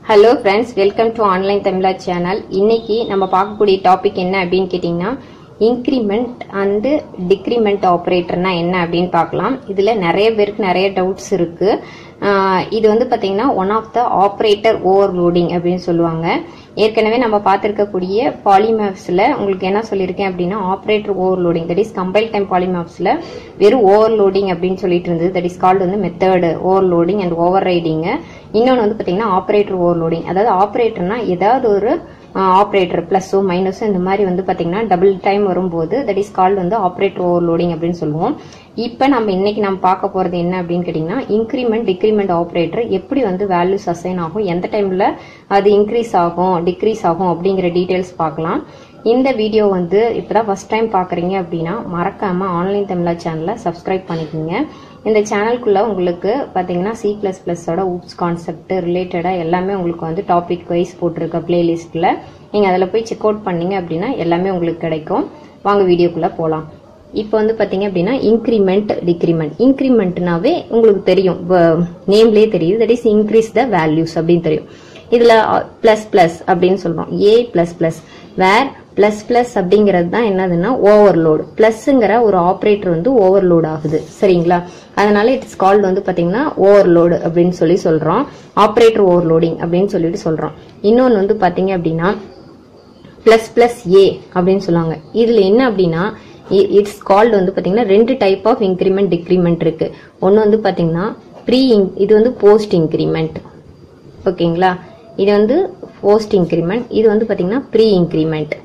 hello friends welcome to online Tamizha channel இன்னைக்கு நம்ம பார்க்கக்கூடிய டாபிக் என்ன அப்படின்னு கேட்டிங்கன்னா இன்க்ரிமெண்ட் அண்டு டிக்ரிமெண்ட் ஆப்ரேட்டர்னா என்ன அப்படின்னு பார்க்கலாம் இதில் நிறைய பேருக்கு நிறைய டவுட்ஸ் இருக்கு ஆஹ் இது வந்து பார்த்தீங்கன்னா one of the operator overloading அப்படின்னு சொல்லுவாங்க ஏற்கனவே நம்ம பார்த்துருக்கக்கூடிய பாலிமேப்ஸில் உங்களுக்கு என்ன சொல்லியிருக்கேன் அப்படின்னா operator overloading that is compile time பாலிமேப்ஸில் வெறும் ஓவர்லோடிங் அப்படின்னு சொல்லிட்டு இருந்தது தட் இஸ் கால்டு வந்து method overloading and overriding இன்னொன்று வந்து பார்த்தீங்கன்னா ஆப்ரேட்டர் ஓவர்லோடிங் அதாவது ஆப்ரேட்டர்னா ஏதாவது ஒரு ஆப்ரேட்டர் ப்ளஸோ மைனஸோ இந்த மாதிரி வந்து பார்த்தீங்கன்னா டபுள் டைம் வரும்போது தட் இஸ் கால்டு வந்து ஆப்ரேட்டர் ஓவர்லோடிங் அப்படின்னு சொல்லுவோம் இப்போ நம்ம இன்னைக்கு நம்ம பார்க்க போகிறது என்ன அப்படின்னு கேட்டிங்கன்னா இன்க்ரிமெண்ட் டிக்ரிமெண்ட் ஆப்ரேட்டர் எப்படி வந்து வேல்யூஸ் அசைன் ஆகும் எந்த டைமில் அது இன்க்ரீஸ் ஆகும் டிக்ரீஸ் ஆகும் அப்படிங்கிற டீட்டெயில்ஸ் பார்க்கலாம் இந்த வீடியோ வந்து இப்போதான் ஃபர்ஸ்ட் டைம் பார்க்குறீங்க அப்படின்னா மறக்காம ஆன்லைன் தமிழா சேனலை சப்ஸ்கிரைப் பண்ணிக்கோங்க இந்த சேனலுக்குள்ள உங்களுக்கு பார்த்தீங்கன்னா சி பிளஸ் பிளஸோட உப்ஸ் கான்செப்ட் ரிலேட்டடாக எல்லாமே உங்களுக்கு வந்து டாபிக் வைஸ் போட்டிருக்க பிளேலிஸ்ட்டில் நீங்கள் அதில் போய் செக் அவுட் பண்ணீங்க அப்படின்னா எல்லாமே உங்களுக்கு கிடைக்கும் வாங்க வீடியோக்குள்ளே போகலாம் இப்போ வந்து பார்த்தீங்க அப்படின்னா இன்க்ரிமெண்ட் டிக்ரிமெண்ட் இன்க்ரிமெண்ட்னாவே உங்களுக்கு தெரியும் நேம்லேயே தெரியுது that is increase the values அப்படின்னு தெரியும் இதில் ப்ளஸ் ப்ளஸ் அப்படின்னு சொல்கிறோம் A plus plus where plus plus அப்படிங்கிறது தான் என்னதுன்னா ஓவர்லோடு பிளஸ்ங்கிற ஒரு ஆப்ரேட்டர் வந்து ஓவர்லோட் ஆகுது சரிங்களா அதனால இட்ஸ் கால்டு வந்து பாத்தீங்கன்னா ஓவர்லோடு அப்படின்னு சொல்லி சொல்றோம் ஆப்ரேட்டர் ஓவர்லோடிங் அப்படின்னு சொல்லிட்டு சொல்றோம் இன்னொன்று வந்து பாத்தீங்க அப்படின்னா பிளஸ் பிளஸ் ஏ அப்படின்னு சொல்லுவாங்க இதுல என்ன அப்படின்னா இட்ஸ் கால்டு வந்து பாத்தீங்கன்னா ரெண்டு டைப் ஆஃப் இன்க்ரிமெண்ட் டிக்ரிமெண்ட் இருக்கு ஒன்று வந்து பாத்தீங்கன்னா ப்ரீ இது வந்து போஸ்ட் இன்க்ரிமெண்ட் ஓகேங்களா இது வந்து போஸ்ட் இன்க்ரிமெண்ட் இது வந்து பாத்தீங்கன்னா ப்ரீ இன்க்ரிமெண்ட்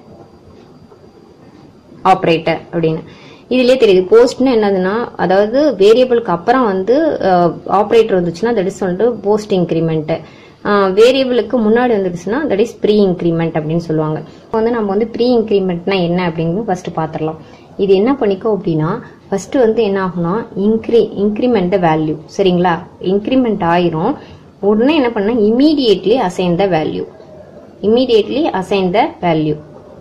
ஆப்ரேட்டர் அப்படின்னு இதுலயே தெரியுது போஸ்ட்னா என்னதுன்னா அதாவது வேரியபிளுக்கு அப்புறம் வந்து ஆப்ரேட்டர் வந்துச்சுன்னா தட் இஸ் வந்து போஸ்ட் இன்க்ரிமெண்ட் வேரியபிளுக்கு முன்னாடி வந்துடுச்சுன்னா தட் இஸ் ப்ரீ இன்க்ரிமெண்ட் அப்படின்னு சொல்லுவாங்க இப்போ வந்து நம்ம வந்து ப்ரீ இன்க்ரிமெண்ட்னா என்ன அப்படின்னு ஃபர்ஸ்ட் பார்த்துடலாம் இது என்ன பண்ணிக்கோ அப்படின்னா ஃபர்ஸ்ட் வந்து என்ன ஆகும்னா இன்க்ரி இன்க்ரிமெண்ட் த வேல்யூ சரிங்களா இன்க்ரிமெண்ட் ஆயிரும் உடனே என்ன பண்ணா immediately assign the value immediately assign the value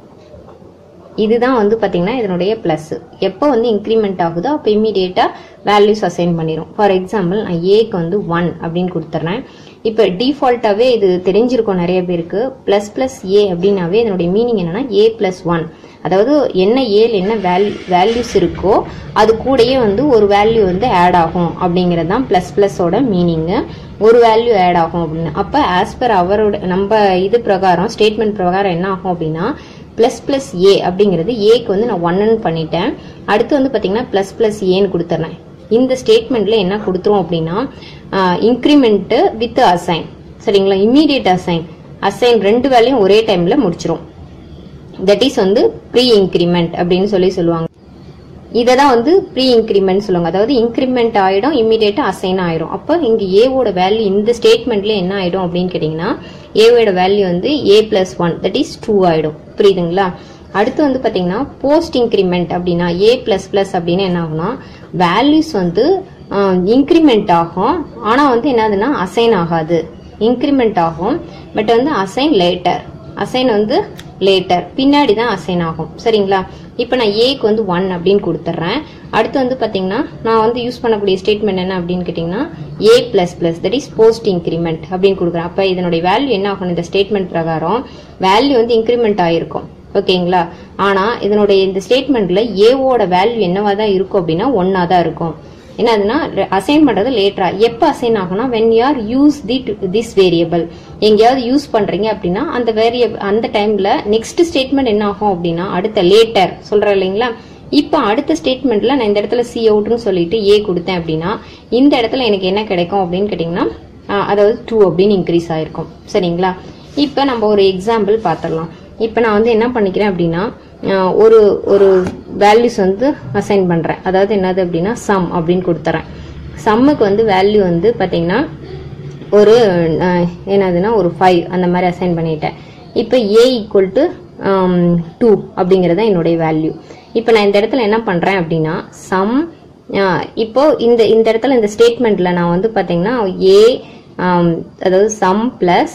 இதுதான் வந்து பாத்தீங்கன்னா இதனுடைய பிளஸ் எப்போ வந்து இன்க்ரிமெண்ட் ஆகுதோ அப்போ இமீடியட்டா வேல்யூஸ் அசைன் பண்ணிடும் ஃபார் எக்ஸாம்பிள் நான் ஏக்கு வந்து ஒன் அப்படின்னு கொடுத்துட்றேன் இப்போ டிஃபால்ட்டாவே இது தெரிஞ்சிருக்கும் நிறைய பேருக்கு பிளஸ் பிளஸ் ஏ அப்படின்னாவே இதனுடைய மீனிங் என்னன்னா ஏ பிளஸ் ஒன் அதாவது என்ன ஏல என்ன வேல்யூஸ் இருக்கோ அது கூடயே வந்து ஒரு வேல்யூ வந்து ஆட் ஆகும் அப்படிங்கிறது தான் பிளஸ் பிளஸோட மீனிங்கு ஒரு வேல்யூ ஆட் ஆகும் அப்படின்னு அப்போ ஆஸ் பர் அவரோட நம்ம இது பிரகாரம் ஸ்டேட்மெண்ட் பிரகாரம் என்ன ஆகும் அப்படின்னா பிளஸ் பிளஸ் ஏ அப்படிங்கிறது ஏக்கு வந்து நான் ஒன்னு பண்ணிட்டேன் அடுத்து வந்து பார்த்தீங்கன்னா பிளஸ் பிளஸ் ஏன்னு கொடுத்துறேன் இந்த ஸ்டேட்மெண்ட்ல என்ன கொடுத்துரும் அப்படின்னா இன்க்ரிமெண்ட் வித் அசைன் சரிங்களா இம்மீடியட் அசைன் அசைன் ரெண்டு வேலையும் ஒரே டைம்ல முடிச்சிரும் தட் இஸ் வந்து ப்ரீ இன்க்ரிமெண்ட் அப்படின்னு சொல்லி சொல்லுவாங்க இதை தான் வந்து ப்ரீ இன்க்ரிமெண்ட் சொல்லுவாங்க அதாவது இன்க்ரிமெண்ட் ஆயிடும் இம்மீடியட்டா அசைன் ஆயிடும் அப்போ இங்க ஏவோட வேல்யூ இந்த ஸ்டேட்மெண்ட்ல என்ன ஆயிடும் அப்படின்னு கேட்டீங்கன்னா ஏவோட வேல்யூ வந்து A plus one that is two ஆயிடும் புரியுதுங்களா அடுத்து வந்து பாத்தீங்கன்னா போஸ்ட் இன்க்ரிமெண்ட் அப்படின்னா ஏ பிளஸ் பிளஸ் அப்படின்னு என்ன ஆகும்னா வேல்யூஸ் வந்து இன்க்ரிமெண்ட் ஆகும் ஆனா வந்து என்னதுன்னா அசைன் ஆகாது இன்க்ரிமெண்ட் ஆகும் பட் வந்து அசைன் லேட்டர் அசைன் வந்து லேட்டர் பின்னாடி தான் அசைன் ஆகும் சரிங்களா இப்போ நான் ஏக்கு வந்து ஒன் அப்படின்னு கொடுத்துட்றேன் அடுத்து வந்து பார்த்தீங்கன்னா நான் வந்து யூஸ் பண்ணக்கூடிய ஸ்டேட்மெண்ட் என்ன அப்படின்னு கேட்டிங்கன்னா A plus plus that is post increment அப்படின்னு கொடுக்குறேன் அப்போ இதனுடைய வேல்யூ என்ன ஆகும் இந்த ஸ்டேட்மெண்ட் பிரகாரம் வேல்யூ வந்து இன்க்ரிமெண்ட் ஆயிருக்கும் ஓகேங்களா ஆனால் இதனுடைய இந்த ஸ்டேட்மெண்ட்ல ஏவோட வேல்யூ என்னவா தான் இருக்கும் அப்படின்னா ஒன்னா தான் இருக்கும் என்னதுன்னா அசைன் பண்றது லேட்டரா எப்ப அசைன் ஆகும்னா when you are use the this variable எங்கேயாவது யூஸ் பண்றீங்க அப்படின்னா அந்த வேரியபிள் அந்த டைம்ல நெக்ஸ்ட் ஸ்டேட்மெண்ட் என்ன ஆகும் அப்படின்னா அடுத்த லேட்டர் சொல்றேன் இல்லைங்களா இப்போ அடுத்த ஸ்டேட்மெண்ட்ல நான் இந்த இடத்துல சி அவுட்னு சொல்லிட்டு ஏ கொடுத்தேன் அப்படின்னா இந்த இடத்துல எனக்கு என்ன கிடைக்கும் அப்படின்னு கேட்டீங்கன்னா அதாவது டூ அப்படின்னு இன்க்ரீஸ் ஆயிருக்கும் சரிங்களா இப்போ நம்ம ஒரு எக்ஸாம்பிள் பார்த்துடலாம் இப்போ நான் வந்து என்ன பண்ணிக்கிறேன் அப்படின்னா ஒரு ஒரு வேல்யூஸ் வந்து அசைன் பண்ணுறேன் அதாவது என்னது அப்படின்னா சம் அப்படின்னு கொடுத்துறேன் சம்முக்கு வந்து வேல்யூ வந்து பார்த்தீங்கன்னா ஒரு என்னதுன்னா ஒரு ஃபைவ் அந்த மாதிரி அசைன் பண்ணிட்டேன் இப்போ ஏ ஈக்குவல் டு டூ அப்படிங்கிறது தான் என்னுடைய வேல்யூ இப்போ நான் இந்த இடத்துல என்ன பண்ணுறேன் அப்படின்னா சம் இப்போ இந்த இந்த இடத்துல இந்த ஸ்டேட்மெண்ட்ல நான் வந்து பார்த்தீங்கன்னா ஏ அதாவது சம் பிளஸ்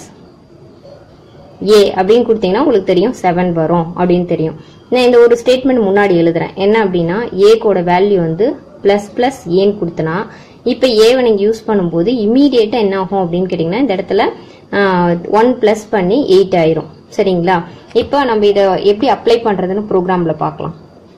ஏ அப்படின்னு கொடுத்தீங்கன்னா உங்களுக்கு தெரியும் செவன் வரும் அப்படின்னு தெரியும் நான் இந்த ஒரு ஸ்டேட்மெண்ட் முன்னாடி எழுதுறேன் என்ன அப்படின்னா ஏக்கோட வேல்யூ வந்து பிளஸ் பிளஸ் ஏன்னு கொடுத்தனா இப்போ ஏவை நீங்கள் யூஸ் பண்ணும்போது இம்மீடியட்டாக என்ன ஆகும் அப்படின்னு கேட்டிங்கன்னா இந்த இடத்துல ஒன் ப்ளஸ் பண்ணி எயிட் ஆயிரும் சரிங்களா இப்போ நம்ம இதை எப்படி அப்ளை பண்ணுறதுன்னு ப்ரோக்ராமில் பார்க்கலாம்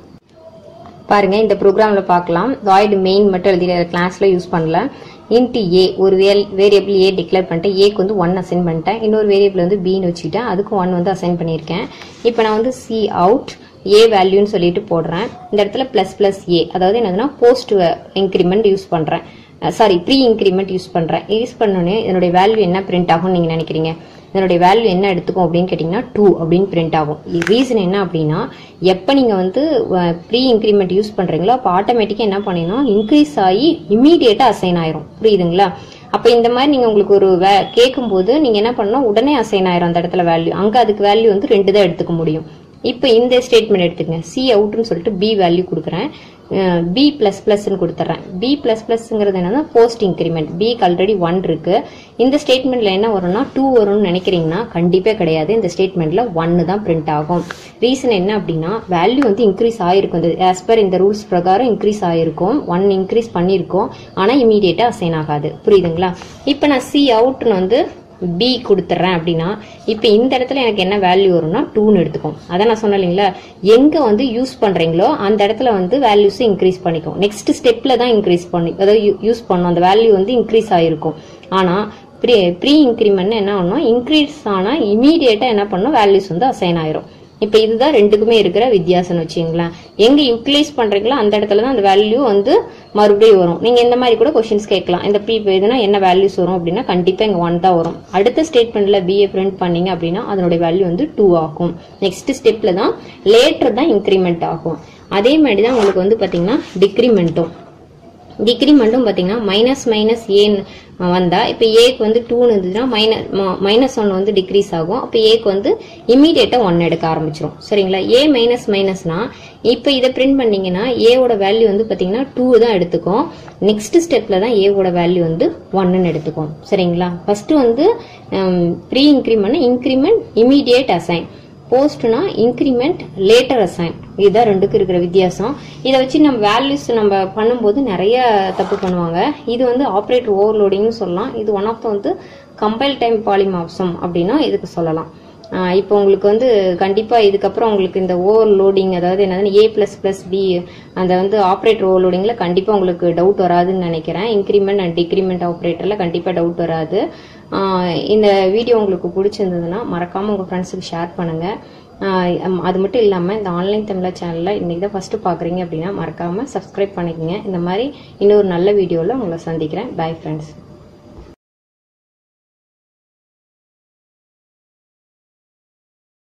பாருங்க இந்த ப்ரோக்ராம்ல பார்க்கலாம் வாய்டு மெயின் மட்டும் எழுதி கிளாஸ்ல யூஸ் பண்ணல இன்ட்டு ஏ ஒரு வேல் வேரியபிள் ஏ டிக்ளேர் பண்ணிட்டேன் ஏக்கு வந்து ஒன் அசைன் பண்ணிட்டேன் இன்னொரு வேரியபிள் வந்து பின்னு வச்சுக்கிட்டேன் அதுக்கும் ஒன் வந்து அசைன் பண்ணியிருக்கேன் இப்போ நான் வந்து சி அவுட் ஏ வேல்யூன்னு சொல்லிட்டு போடுறேன் இந்த இடத்துல பிளஸ் பிளஸ் ஏ அதாவது என்னதுன்னா போஸ்ட் இன்க்ரிமெண்ட் யூஸ் பண்றேன் சாரி ப்ரீ இன்க்ரிமெண்ட் யூஸ் பண்றேன் யூஸ் பண்ணோன்னே இதனுடைய வேல்யூ என்ன பிரிண்ட் ஆகும்னு நீங்க நினைக்கிறீங்க இதனுடைய வேல்யூ என்ன எடுத்துக்கும் அப்படின்னு கேட்டிங்கன்னா டூ அப்படின்னு பிரிண்ட் ஆகும் ரீசன் என்ன அப்படின்னா எப்போ நீங்கள் வந்து ப்ரீ இன்க்ரிமெண்ட் யூஸ் பண்ணுறீங்களோ அப்போ ஆட்டோமேட்டிக்காக என்ன பண்ணினா இன்க்ரீஸ் ஆகி இம்மீடியட்டாக அசைன் ஆயிரும் புரியுதுங்களா அப்போ இந்த மாதிரி நீங்கள் உங்களுக்கு ஒரு வே கேட்கும்போது நீங்கள் என்ன பண்ணணும் உடனே அசைன் ஆயிரும் அந்த இடத்துல வேல்யூ அங்கே அதுக்கு வேல்யூ வந்து ரெண்டு தான் எடுத்துக்க முடியும் இப்போ இந்த ஸ்டேட்மெண்ட் எடுத்துக்கங்க சி அவுட்னு சொல்லிட்டு பி வேல்யூ கொடுக்குறேன் பி பிளஸ் பிளஸ்ன்னு கொடுத்துட்றேன் பி பிளஸ் பிளஸ்ங்கிறது என்னன்னா போஸ்ட் இன்க்ரிமெண்ட் பிக்கு ஆல்ரெடி ஒன் இருக்கு இந்த ஸ்டேட்மெண்ட்ல என்ன வரும்னா டூ வரும்னு நினைக்கிறீங்கன்னா கண்டிப்பா கிடையாது இந்த ஸ்டேட்மெண்ட்ல ஒன்னு தான் பிரிண்ட் ஆகும் ரீசன் என்ன அப்படின்னா வேல்யூ வந்து இன்க்ரீஸ் ஆயிருக்கும் இந்த ஆஸ் பர் இந்த ரூல்ஸ் பிரகாரம் இன்க்ரீஸ் ஆயிருக்கும் ஒன் இன்க்ரீஸ் பண்ணியிருக்கோம் ஆனா இமீடியட்டா அசைன் ஆகாது புரியுதுங்களா இப்போ நான் சி அவுட்னு வந்து பி கொடுத்துட்றேன் அப்படின்னா இப்போ இந்த இடத்துல எனக்கு என்ன வேல்யூ வரும்னா டூன்னு எடுத்துக்கும் அதான் நான் சொன்னேன் இல்லைங்களா எங்கே வந்து யூஸ் பண்ணுறீங்களோ அந்த இடத்துல வந்து வேல்யூஸ் இன்க்ரீஸ் பண்ணிக்கும் நெக்ஸ்ட் ஸ்டெப்பில் தான் இன்க்ரீஸ் பண்ணி அதாவது யூஸ் பண்ணும் அந்த வேல்யூ வந்து இன்க்ரீஸ் ஆகிருக்கும் ஆனால் ப்ரீ ப்ரீ இன்க்ரிமெண்ட் என்ன ஆகணும் இன்க்ரீஸ் ஆனால் இமீடியட்டாக என்ன பண்ணும் வேல்யூஸ் வந்து அசைன் ஆயிரும் இப்போ இதுதான் ரெண்டுக்குமே இருக்கிற வித்தியாசம்னு வச்சுங்களேன் எங்க யூட்டிலைஸ் பண்றீங்களோ அந்த இடத்துல தான் அந்த வேல்யூ வந்து மறுபடியும் வரும் நீங்க இந்த மாதிரி கூட கொஸ்டின்ஸ் கேட்கலாம் இந்த ப்ரீ இதுனா என்ன வேல்யூஸ் வரும் அப்படின்னா கண்டிப்பா இங்க ஒன் தான் வரும் அடுத்த ஸ்டேட்மெண்ட்ல பிஏ பிரிண்ட் பண்ணீங்க அப்படின்னா அதனுடைய வேல்யூ வந்து டூ ஆகும் நெக்ஸ்ட் ஸ்டெப்ல தான் லேட்டர் தான் இன்க்ரிமெண்ட் ஆகும் அதே மாதிரி தான் உங்களுக்கு வந்து பாத்தீங்கன்னா டிக்ரிமெண்ட்டும் டிக்ரிமெண்ட்டும் பார்த்தீங்கன்னா மைனஸ் மைனஸ் ஏன்னு வந்தா இப்போ ஏக்கு வந்து டூன்னு இருந்ததுன்னா மைனஸ் மைனஸ் ஒன் வந்து டிக்ரீஸ் ஆகும் அப்போ ஏக்கு வந்து இமீடியட்டா ஒன் எடுக்க ஆரம்பிச்சிரும் சரிங்களா ஏ மைனஸ் மைனஸ்னா இப்போ இதை பிரிண்ட் பண்ணீங்கன்னா ஏவோட வேல்யூ வந்து பார்த்தீங்கன்னா டூ தான் எடுத்துக்கும் நெக்ஸ்ட் ஸ்டெப்ல தான் ஏவோட வேல்யூ வந்து ஒன்னு எடுத்துக்கும் சரிங்களா ஃபர்ஸ்ட் வந்து pre increment increment immediate assign போஸ்ட்னா இன்க்ரிமெண்ட் லேட்டர் அசைன் இதுதான் ரெண்டுக்கு இருக்கிற வித்தியாசம் இதை வச்சு நம்ம வேல்யூஸ் நம்ம பண்ணும்போது நிறைய தப்பு பண்ணுவாங்க இது வந்து ஆப்ரேட்டர் ஓவர்லோடிங்னு சொல்லலாம் இது ஒன் ஆஃப் த வந்து கம்பைல் டைம் பாலிமாப்சம் அப்படின்னா இதுக்கு சொல்லலாம் ஆஹ் இப்போ உங்களுக்கு வந்து கண்டிப்பா இதுக்கப்புறம் உங்களுக்கு இந்த ஓவர்லோடிங் அதாவது என்னது ஏ பிளஸ் பிளஸ் பி அந்த வந்து ஆப்ரேட்டர் ஓவர்லோடிங்ல கண்டிப்பா உங்களுக்கு டவுட் வராதுன்னு நினைக்கிறேன் இன்க்ரிமெண்ட் அண்ட் டிக்ரிமெண்ட் ஆப்ரேட்டர்ல கண்டிப்பா டவுட் வராது ஆஹ் இந்த வீடியோ உங்களுக்கு பிடிச்சிருந்ததுன்னா மறக்காம உங்க ஃப்ரெண்ட்ஸுக்கு ஷேர் பண்ணுங்க ஆஹ் அது மட்டும் இல்லாமல் இந்த ஆன்லைன் தமிழா சேனலில் இன்னைக்கு தான் ஃபஸ்ட்டு பார்க்குறீங்க அப்படின்னா மறக்காமல் சப்ஸ்கிரைப் பண்ணிக்கோங்க இந்த மாதிரி இன்னொரு நல்ல வீடியோவில் உங்களை சந்திக்கிறேன் பை ஃப்ரெண்ட்ஸ்